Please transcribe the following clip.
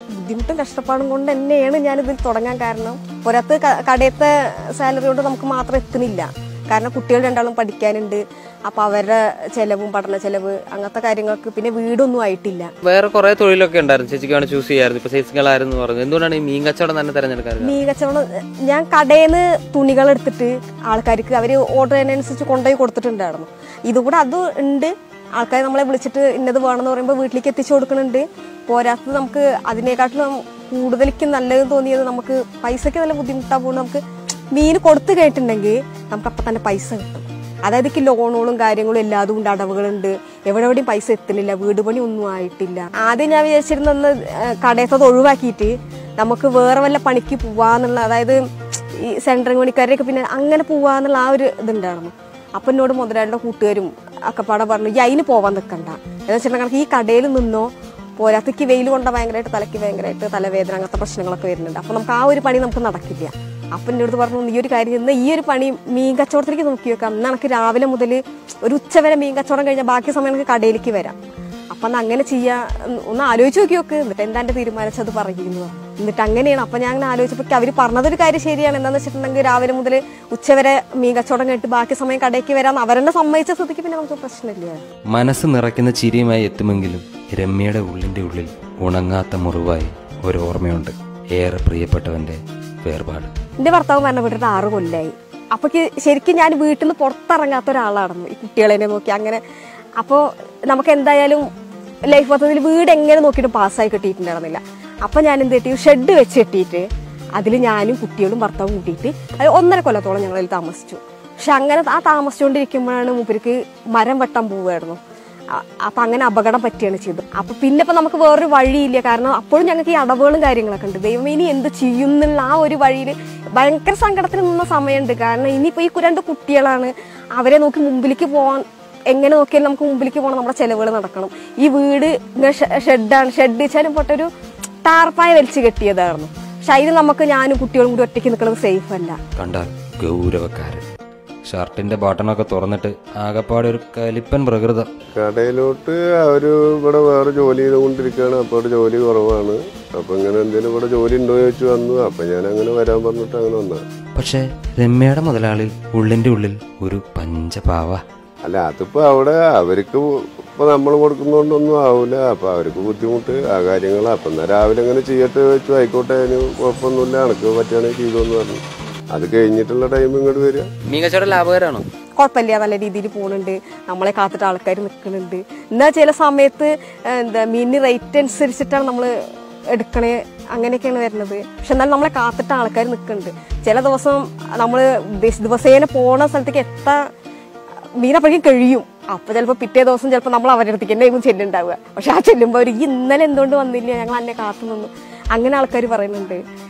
ബുദ്ധിമുട്ടും കഷ്ടപ്പാടും കൊണ്ട് തന്നെയാണ് ഞാനിതിൽ തുടങ്ങാൻ കാരണം പുറത്ത് ക- കടയത്തെ സാലറി കൊണ്ട് നമുക്ക് മാത്രം എത്തുന്നില്ല കാരണം കുട്ടികൾ രണ്ടാളും പഠിക്കാനുണ്ട് അപ്പൊ അവരുടെ ചെലവും പഠന ചെലവ് അങ്ങനത്തെ കാര്യങ്ങൾക്ക് പിന്നെ വീടൊന്നും ആയിട്ടില്ല വേറെ കുറെ തൊഴിലൊക്കെ ഉണ്ടായിരുന്നു ചേച്ചിക്ക് വേണം ചൂസ് ചെയ്യായിരുന്നു ഇപ്പൊ സേൽസുകളായിരുന്നു പറഞ്ഞു എന്തുകൊണ്ടാണ് ഈ മീൻ കച്ചവടം തന്നെ തിരഞ്ഞെടുക്കാൻ മീൻ കച്ചവടം ഞാൻ കടയിൽ നിന്ന് തുണികൾ എടുത്തിട്ട് ആൾക്കാർക്ക് അവർ ഓർഡർ ചെയ്യുന്നതനുസരിച്ച് കൊണ്ടുപോയി കൊടുത്തിട്ടുണ്ടായിരുന്നു ഇതുകൂടെ അത് ഉണ്ട് ആൾക്കാർ നമ്മളെ വിളിച്ചിട്ട് ഇന്നത് വേണമെന്ന് പറയുമ്പോൾ വീട്ടിലേക്ക് എത്തിച്ചു കൊടുക്കുന്നുണ്ട് പോരാത്തത് നമുക്ക് അതിനേക്കാട്ടിലും കൂടുതലേക്ക് നല്ലത് തോന്നിയത് നമുക്ക് പൈസയ്ക്ക് നല്ല ബുദ്ധിമുട്ടാകുമ്പോൾ നമുക്ക് മീൻ കൊടുത്തു കഴിഞ്ഞിട്ടുണ്ടെങ്കിൽ നമുക്ക് അപ്പം തന്നെ പൈസ കിട്ടും അതായത് എനിക്ക് ലോണുകളും കാര്യങ്ങളും എല്ലാതും ഉണ്ട് അടവുകളുണ്ട് എവിടെ എവിടെയും പൈസ എത്തുന്നില്ല വീട് പണി ഒന്നും ആയിട്ടില്ല ആദ്യം ഞാൻ വിചാരിച്ചിരുന്ന ഒന്ന് കടയത്തത് ഒഴിവാക്കിയിട്ട് നമുക്ക് വേറെ വല്ല പണിക്ക് പോവാന്നുള്ള അതായത് ഈ സെൻട്രിങ് പണിക്കാരെയൊക്കെ പിന്നെ അങ്ങനെ പോവാന്നുള്ള ആ ഒരു ഇതുണ്ടായിരുന്നു അപ്പൊ എന്നോട് മുതലാളിയുടെ കൂട്ടുകാരും ഒക്കെ പാടെ പറഞ്ഞു ഈ അതിന് പോവാൻ നിൽക്കണ്ട എന്ന് വെച്ചിട്ടുണ്ടെങ്കിൽ ഈ കടയിൽ നിന്നോ പോരാത്തേക്ക് വെയിൽ കൊണ്ട ഭയങ്കരമായിട്ട് തലയ്ക്ക് ഭയങ്കരമായിട്ട് തലവേദന അങ്ങനത്തെ പ്രശ്നങ്ങളൊക്കെ വരുന്നുണ്ട് അപ്പൊ നമുക്ക് ആ ഒരു പണി നമുക്ക് നടക്കില്ല അപ്പൊ എൻ്റെ അടുത്ത് പറഞ്ഞു ഈ ഒരു കാര്യം ഇന്ന് ഈ ഒരു പണി മീൻ കച്ചവടത്തിലേക്ക് നോക്കി വെക്കാം അന്ന് എനിക്ക് രാവിലെ മുതൽ ഒരു ഉച്ച വരെ മീൻ കച്ചവടം കഴിഞ്ഞാൽ ബാക്കി സമയം എനിക്ക് കടയിലേക്ക് വരാം അപ്പൊ അന്ന് അങ്ങനെ ചെയ്യാ ഒന്ന് ഒന്ന് ആലോചിച്ച് നോക്കി നോക്ക് എന്നിട്ട് എന്താ എന്റെ തീരുമാനിച്ചത് പറയുന്നു എന്നിട്ട് അങ്ങനെയാണ് അപ്പൊ ഞാൻ അങ്ങനെ ആലോചിച്ചപ്പോൾ അവർ പറഞ്ഞതൊരു കാര്യം ശരിയാണ് എന്താന്ന് വെച്ചിട്ടുണ്ടെങ്കിൽ രാവിലെ മുതൽ ഉച്ചവരെ മീൻ കച്ചവടം കഴിഞ്ഞിട്ട് ബാക്കി സമയം കടയിലേക്ക് വരാൻ അവരെന്നെ സമ്മതിച്ച സ്ഥിതിക്ക് പിന്നെ നമുക്ക് പ്രശ്നമില്ല മനസ്സ് നിറയ്ക്കുന്ന ചിരിയുമായി എത്തുമെങ്കിലും രമ്യയുടെ ഉള്ളിന്റെ ഉള്ളിൽ ഉണങ്ങാത്ത മുറിവായി ഒരു ഓർമ്മയുണ്ട് ഏറെ പ്രിയപ്പെട്ടവന്റെ വേർപാട് എന്റെ ഭർത്താവ് മരണം വിട്ടിട്ട് ആറ് കൊല്ലായി അപ്പൊ ശരിക്കും ഞാൻ വീട്ടിൽ നിന്ന് പുറത്തിറങ്ങാത്ത ഒരാളായിരുന്നു ഈ കുട്ടികളെ നോക്കി അങ്ങനെ അപ്പോൾ നമുക്ക് എന്തായാലും ലൈഫ് പദ്ധതിയിൽ വീട് എങ്ങനെ നോക്കിയിട്ട് പാസ്സായി കിട്ടിയിട്ടുണ്ടായിരുന്നില്ല അപ്പൊ ഞാൻ എന്ത് കിട്ടി ഷെഡ് വെച്ച് കെട്ടിയിട്ട് അതിൽ ഞാനും കുട്ടികളും ഭർത്താവും കൂട്ടിയിട്ട് അത് ഒന്നര കൊല്ലത്തോളം ഞങ്ങൾ അതിൽ താമസിച്ചു പക്ഷെ അങ്ങനെ ആ താമസിച്ചുകൊണ്ടിരിക്കുമ്പോഴാണ് മൂപ്പർക്ക് മരം വെട്ടാൻ പോവുമായിരുന്നു അ- അപ്പൊ അങ്ങനെ അപകടം പറ്റുകയാണ് ചെയ്തത് അപ്പൊ പിന്നെ ഇപ്പൊ നമുക്ക് വേറൊരു വഴിയില്ല കാരണം അപ്പോഴും ഞങ്ങൾക്ക് ഈ അടവുകളും കാര്യങ്ങളൊക്കെ ഉണ്ട് ദൈവം ഇനി എന്ത് ചെയ്യും എന്നുള്ള ആ ഒരു വഴിയിൽ ഭയങ്കര സങ്കടത്തിൽ നിന്ന സമയമുണ്ട് കാരണം ഇനിയിപ്പോ ഈ രണ്ട് കുട്ടികളാണ് അവരെ നോക്കി മുമ്പിലേക്ക് പോവാൻ എങ്ങനെ നോക്കിയാലും നമുക്ക് മുമ്പിലേക്ക് പോകണം നമ്മുടെ ചെലവുകൾ നടക്കണം ഈ വീട് ഇങ്ങനെ ഷെ- ഷെഡാണ് ഷെഡ് വെച്ചാലും പൊട്ടൊരു ടാർപ്പായ വലിച്ചു കെട്ടിയതായിരുന്നു പക്ഷെ അതിൽ നമുക്ക് ഞാനും കുട്ടികളും കൂടി ഒറ്റയ്ക്ക് നിൽക്കുന്നത് സേഫ് അല്ല കണ്ടാൽ ഗൗരവക്കാരൻ ഷർട്ടിന്റെ ബട്ടണൊക്കെ തുറന്നിട്ട് ആകപ്പാടെ ഒരു കലിപ്പൻ പ്രകൃതം കടയിലോട്ട് അവര് ഇവിടെ വേറെ ജോലി ചെയ്തുകൊണ്ടിരിക്കുകയാണ് അപ്പോൾ അവിടെ ജോലി കുറവാണ് അപ്പൊ ഇങ്ങനെ എന്തെങ്കിലും ഇവിടെ ജോലി ഉണ്ടോ എന്ന് ചോദിച്ചു വന്നു അപ്പൊ ഞാൻ അങ്ങനെ വരാൻ പറഞ്ഞിട്ട് അങ്ങനെ വന്ന പക്ഷെ രമ്യയുടെ മുതലാളി ഉള്ളിന്റെ ഉള്ളിൽ ഒരു പഞ്ചപാവ അല്ല അതിപ്പോ അവിടെ അവർക്ക് ഇപ്പൊ നമ്മൾ കൊടുക്കുന്നോണ്ടൊന്നും ആവൂല അപ്പൊ അവർക്ക് ബുദ്ധിമുട്ട് ആ കാര്യങ്ങൾ അപ്പൊ എന്നാ രാവിലെ അങ്ങനെ ചെയ്യട്ടെ വെച്ചു ആയിക്കോട്ടെ അതിന് കുഴപ്പമൊന്നുമില്ല എനക്ക് പറ്റുകയാണെങ്കിൽ ചെയ്തോന്ന് പറഞ്ഞു അത് കഴിഞ്ഞിട്ടുള്ള ടൈം ഇങ്ങോട്ട് വരിക മീൻ കച്ചവടം ലാഭകരമാണോ കുഴപ്പമില്ല നല്ല രീതിയിൽ പോകുന്നുണ്ട് നമ്മളെ കാത്തിട്ട് ആൾക്കാർ നിൽക്കുന്നുണ്ട് എന്നാൽ ചില സമയത്ത് എന്താ മീനിന് റേറ്റ് അനുസരിച്ചിട്ടാണ് നമ്മൾ എടുക്കണേ അങ്ങനെയൊക്കെയാണ് വരുന്നത് പക്ഷെ എന്നാൽ നമ്മളെ കാത്തിട്ട് ആൾക്കാർ നിൽക്കുന്നുണ്ട് ചില ദിവസം നമ്മൾ ദിവസേന പോണ സ്ഥലത്തേക്ക് എത്താൻ മീനപ്പോഴേക്കും കഴിയും അപ്പൊ ചിലപ്പോൾ പിറ്റേ ദിവസം ചിലപ്പോൾ നമ്മൾ അവരുടെ അടുത്തേക്ക് തന്നെ ആയിരിക്കും ചെല്ലുണ്ടാവുക പക്ഷെ ആ ചെല്ലുമ്പോൾ അവർ ഈ ഇന്നലെ എന്തുകൊണ്ട് വന്നില്ല ഞങ്ങൾ അന്നെ കാത്തു നിന്നു അങ്ങനെ ആൾക്കാർ പറയുന്നുണ്ട്